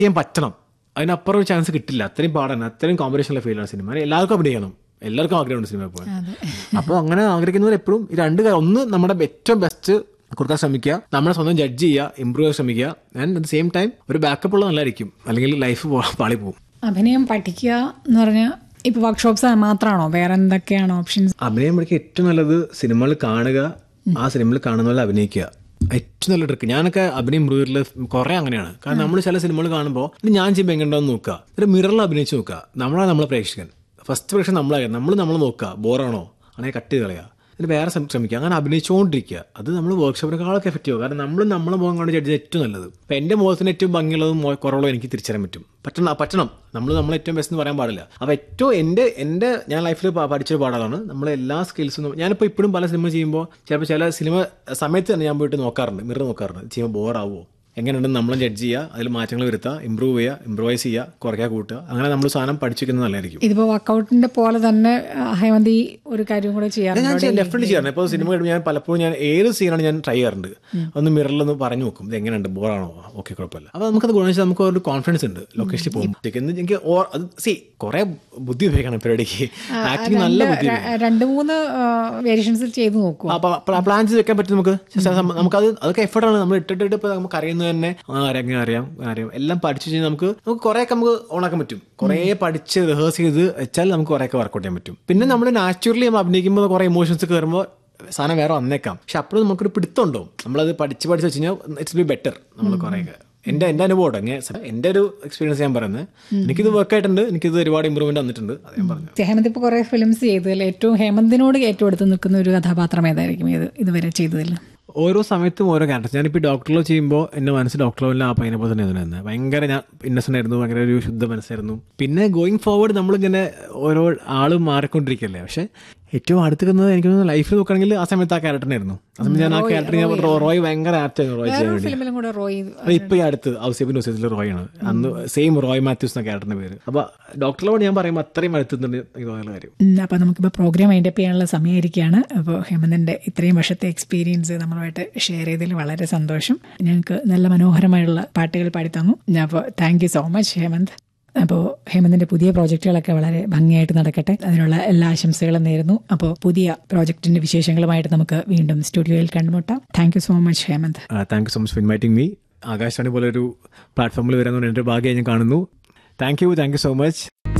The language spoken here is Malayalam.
ചെയ്യാൻ പറ്റണം അതിനപ്പുറം ഒരു ചാൻസ് കിട്ടില്ല അത്രയും പാടാണ് അത്രയും കോമ്പറ്റീഷനുള്ള ഫീലാണ് സിനിമ എല്ലാവർക്കും അഭിനയിക്കണം എല്ലാവർക്കും ആഗ്രഹമുണ്ട് സിനിമ പോകാൻ അതെ അപ്പോൾ അങ്ങനെ ആഗ്രഹിക്കുന്നവർ എപ്പോഴും ഈ രണ്ട് കാര്യം ഒന്ന് നമ്മുടെ ഏറ്റവും ബെസ്റ്റ് കൊടുക്കാൻ ശ്രമിക്കുക നമ്മളെ സ്വന്തം ജഡ്ജ് ചെയ്യുക ഇമ്പ്രൂവ് ചെയ്യാൻ ശ്രമിക്കുക ആൻഡ് അറ്റ് സെയിം ടൈം ഒരു ബാക്കപ്പ് ഉള്ളത് നല്ലതായിരിക്കും അല്ലെങ്കിൽ ലൈഫ് പാളി പോകും അഭിനയം പഠിക്കുക എന്ന് പറഞ്ഞാൽ ഇപ്പൊ വർക്ക്ഷോപ്സ് മാത്രമാണോ വേറെ എന്തൊക്കെയാണ് ഓപ്ഷൻസ് അഭിനയം പഠിക്കുക ഏറ്റവും നല്ലത് സിനിമകൾ കാണുക ആ സിനിമയിൽ കാണുന്ന പോലെ അഭിനയിക്കുക ഏറ്റവും നല്ല ട്രിക്ക് ഞാനൊക്കെ അഭിനയം മിററിൽ കുറെ അങ്ങനെയാണ് കാരണം നമ്മൾ ചില സിനിമകൾ കാണുമ്പോൾ ഇത് ഞാൻ ചെയ്യുമ്പോൾ എങ്ങനെയുണ്ടോന്ന് നോക്കുക ഒരു മിററിൽ അഭിനയിച്ച് നോക്കുക നമ്മളാണ് നമ്മളെ പ്രേക്ഷകൻ ഫസ്റ്റ് പ്രേക്ഷകൻ നമ്മളായിരുന്നു നമ്മൾ നമ്മൾ നോക്കുക ബോറാണോ അങ്ങനെ കട്ട് ചെയ്ത് കളയുക എന്നിട്ട് വേറെ ശ്രമ- ശ്രമിക്കുക അങ്ങനെ അഭിനയിച്ചുകൊണ്ടിരിക്കുക അത് നമ്മൾ വർക്ക്ഷോപ്പിനെക്കാളൊക്കെ എഫക്റ്റീവ് കാരണം നമ്മൾ നമ്മളെ മുഖം കൊണ്ട് ജഡ്ജ് ഏറ്റവും നല്ലത് ഇപ്പം എൻ്റെ മുഖത്തിന് ഏറ്റവും ഭംഗിയുള്ളതും മോ- കുറവുള്ളതും എനിക്ക് തിരിച്ചറിയാൻ പറ്റും പറ്റണം പറ്റണം നമ്മൾ നമ്മൾ ഏറ്റവും ബെസ്റ്റ് എന്ന് പറയാൻ പാടില്ല അപ്പോൾ ഏറ്റവും എൻ്റെ എൻ്റെ ഞാൻ ലൈഫിൽ പഠിച്ചൊരു പാഠമാണ് നമ്മൾ എല്ലാ സ്കിൽസും ഞാനിപ്പോൾ ഇപ്പോഴും പല സിനിമ ചെയ്യുമ്പോൾ ചിലപ്പോൾ ചില സിനിമ സമയത്ത് തന്നെ ഞാൻ പോയിട്ട് നോക്കാറുണ്ട് മിറർ നോക്കാറുണ്ട് ചെയ്യുമ്പോൾ ബോറാവോ എങ്ങനെയുണ്ടെന്ന് നമ്മൾ ജഡ്ജ് ചെയ്യുക അതിൽ മാറ്റങ്ങൾ വരുത്തുക ഇമ്പ്രൂവ് ചെയ്യുക ഇമ്പ്രൂവൈസ് ചെയ്യുക കുറയ്ക്കുക കൂട്ടുക അങ്ങനെ നമ്മൾ സാധനം പഠിച്ചിരിക്കുന്നത് നല്ലതായിരിക്കും ഇതിപ്പോ വർക്കൗട്ടിന്റെ പോലെ തന്നെ ആ, ഹേമന്ത് ഈ ഒരു കാര്യം കൂടെ ഞാൻ ചെയ്യാറുണ്ട് ഡെഫിനറ്റ്ലി ചെയ്യാറുണ്ട് ഇപ്പോൾ സിനിമ കഴിയുമ്പോൾ ഞാൻ പലപ്പോഴും ഞാൻ ഏത് സീനാണ് ഞാൻ ട്രൈ ചെയ്യാറുണ്ട് ഒന്ന് മിററിലൊന്ന് പറഞ്ഞു നോക്കും ഇത് എങ്ങനെയുണ്ട് ബോറാണോ ഓക്കെ കുഴപ്പമില്ല അപ്പോൾ നമുക്കത് ഗുണം വെച്ചാൽ നമുക്ക് ഒരു കോൺഫിഡൻസ് ഉണ്ട് ലൊക്കേഷനിൽ പോകുമ്പോഴത്തേക്ക് എന്ന് എനിക്ക് ഓ- അത് സി കുറെ ബുദ്ധി ഉപയോഗിക്കണം പരിപാടിക്ക് ആക്ടിങ് നല്ല ബുദ്ധി ര- രണ്ട് മൂന്ന് വേരിയേഷൻസിൽ ചെയ്ത് നോക്കുക പ്ലാൻ ചെയ്ത് വെക്കാൻ പറ്റും നമുക്ക് ചില സമ- നമുക്കത് അതൊക്കെ എഫർട്ടാണ് നമ്മൾ ഇട്ടിട്ട് ഇപ്പോൾ നമുക്ക് അറിയുന്നത് തന്നെ ആ, അറിയാം ഇങ്ങനെ അറിയാം ഇങ്ങനെ അറിയാം എല്ലാം പഠിച്ചു കഴിഞ്ഞാൽ നമുക്ക് നമുക്ക് കുറേയൊക്കെ നമുക്ക് ഓണാക്കാൻ പറ്റും കുറേ പഠിച്ച് റിഹേഴ്സ് ചെയ്ത് വെച്ചാൽ നമുക്ക് കുറേയൊക്കെ വർക്കൗട്ട് ചെയ്യാൻ പറ്റും പിന്നെ നമ്മൾ നാച്ചുറലി നമ്മൾ അഭിനയിക്കുമ്പോൾ കുറേ ഇമോഷൻസ് കയറുമ്പോൾ സാധനം വേറെ വന്നേക്കാം പക്ഷെ അപ്പോഴും നമുക്കൊരു പിടുത്തമുണ്ടോ നമ്മളത് പഠിച്ച് പഠിച്ച് വെച്ച് കഴിഞ്ഞാൽ ഇറ്റ്സ് ബി ബെറ്റർ നമ്മൾ കുറേയൊക്കെ എൻ്റെ എൻ്റെ അനുഭവം അങ്ങനെ എൻ്റെ ഒരു എക്സ്പീരിയൻസ് ഞാൻ പറയുന്നത് എനിക്കിത് വർക്ക് ആയിട്ടുണ്ട് എനിക്കിത് ഒരുപാട് ഇമ്പ്രൂവ്മെന്റ് വന്നിട്ടുണ്ട് അത് ഞാൻ പറഞ്ഞു ഹേമന്ത് ഇപ്പോൾ കുറേ ഫിലിംസ് ചെയ്തതിൽ ഏറ്റവും ഹേമന്തിനോട് ഏറ്റവും അടുത്ത് നിൽക്കുന്ന ഒരു കഥാപാത്രം ഏതായിരിക്കും ഇത് ഇതുവരെ ചെയ്തതിൽ ഓരോ സമയത്തും ഓരോ ക്യാരക്ടർ ഞാനിപ്പോൾ ഡോക്ടറിലോ ചെയ്യുമ്പോൾ എൻ്റെ മനസ്സ് ഡോക്ടറിലെ ആ പയ്യനെ പോലെ തന്നെ തന്നെ ഭയങ്കര ഞാൻ ഇന്നസെൻ്റ് ആയിരുന്നു ഭയങ്കര ഒരു ശുദ്ധ മനസ്സായിരുന്നു പിന്നെ ഗോയിങ് ഫോർവേഡ് നമ്മളിങ്ങനെ ഓരോ ആളും മാറിക്കൊണ്ടിരിക്കല്ലേ പക്ഷേ ഏറ്റവും അടുത്തുന്നത് എനിക്ക് തോന്നുന്നു ലൈഫിൽ നോക്കുകയാണെങ്കിൽ ആ സമയത്ത് ആ ക്യാരക്ടറിനായിരുന്നു ആ സമയത്ത് ഞാൻ ആ ക്യാരക്ടർ ഞാൻ റോ- റോയ് ഭയങ്കര ആപ്റ്റായിരുന്നു റോയ് ചെയ്യാൻ വേണ്ടി ഫിലിമിലും കൂടെ റോയ് അത് ഇപ്പൊ ഈ അടുത്ത് ഔസേബിൻ ഹുസൈസിൽ റോയ് ആണ് അന്ന് സെയിം റോയ് മാത്യൂസ് എന്ന ക്യാരക്ടറിന്റെ പേര് അപ്പൊ ഡോക്ടറിനോട് ഞാൻ പറയുമ്പോൾ അത്രയും അടുത്തുന്നുണ്ട് എനിക്ക് തോന്നുന്ന കാര്യം ഉം, അപ്പോൾ നമുക്കിപ്പോൾ പ്രോഗ്രാം വൈൻഡപ്പ് ചെയ്യാനുള്ള സമയമായിരിക്കുകയാണ് അപ്പോൾ ഹേമന്തിൻ്റെ ഇത്രയും വർഷത്തെ എക്സ്പീരിയൻസ് നമ്മളുമായിട്ട് ഷെയർ ചെയ്തതിൽ വളരെ സന്തോഷം ഞങ്ങൾക്ക് നല്ല മനോഹരമായുള്ള പാട്ടുകൾ പാടിത്തന്നു അപ്പോൾ thank you so much Hemanth അപ്പോൾ ഹേമന്തിൻ്റെ പുതിയ പ്രോജക്റ്റുകളൊക്കെ വളരെ ഭംഗിയായിട്ട് നടക്കട്ടെ അതിനുള്ള എല്ലാ ആശംസകളും നേരുന്നു അപ്പോൾ പുതിയ പ്രോജക്റ്റിൻ്റെ വിശേഷങ്ങളുമായിട്ട് നമുക്ക് വീണ്ടും സ്റ്റുഡിയോയിൽ കണ്ടുമുട്ടാം thank you so much Hemanth thank you so much for inviting me Akashvani പോലെ ഒരു പ്ലാറ്റ്ഫോമിൽ വരാൻ എൻ്റെ ഭാഗ്യം ഞാൻ കാണുന്നു thank you thank you so much